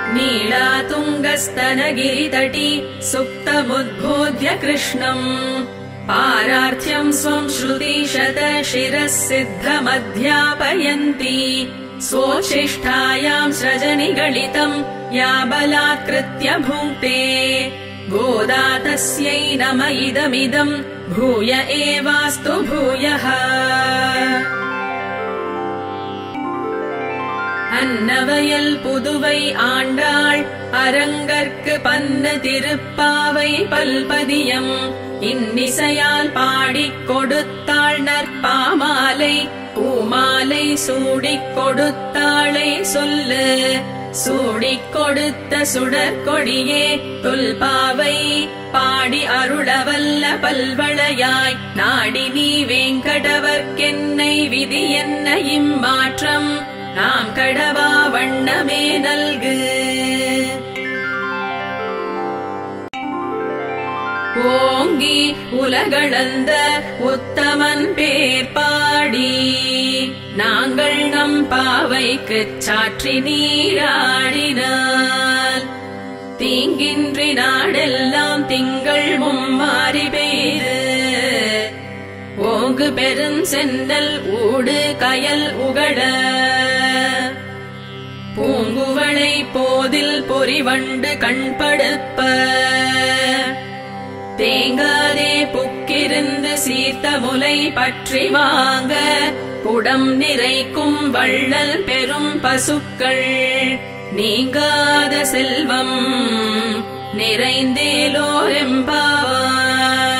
नीलातुङ्गस्तनगिरितटी सुप्तमुद्बोध्य कृष्णम् पारार्थ्यम् स्वम् श्रुतिशत शिरः सिद्धमध्यापयन्ती स्वोच्छिष्ठायाम् स्रजनिगलितम् या बलात्कृत्य भुङ्क्ते गोदा तस्यै नम इदमिदम् भूय एवास्तु भूयः அன்னவயல் புதுவை ஆண்டாள் அரங்கற்கு பன்னு திருப்பாவை பல்பதியம் இன்னிசையால் பாடிக் கொடுத்தாள் நற்பாமாலை பூமாலை சூடிக் கொடுத்தாளை சொல்லு சூடிக் கொடுத்த சுடற்கொடியே தொல்பாவை பாடி அருளவல்ல பல்வளையாய் நாடி நீ வேங்கடவர்க்கென்னை விதி என்ன இம்மாற்றம் நாம் கடவா வண்ணமே நல்கு ஓங்கி உலகளந்த உத்தமன் பேர் பாடி நாங்கள் நம் பாவைக்குச் சாற்றி நீராடினால் தீங்கின்றி நாடெல்லாம் திங்கள் மும்மாறி பெய்து ஓங்கு பெருஞ்சென்னல் ஊடு கயல் உகழ பூங்குவளை போதில் பொறிவண்டு கண்படுப்ப தேங்காதே புக்கிருந்து சீர்த்த முலை பற்றி வாங்க குடம் நிறைக்கும் வள்ளல் பெரும் பசுக்கள் நீங்காத செல்வம் நிறைந்தேலோரெம்பாவாய்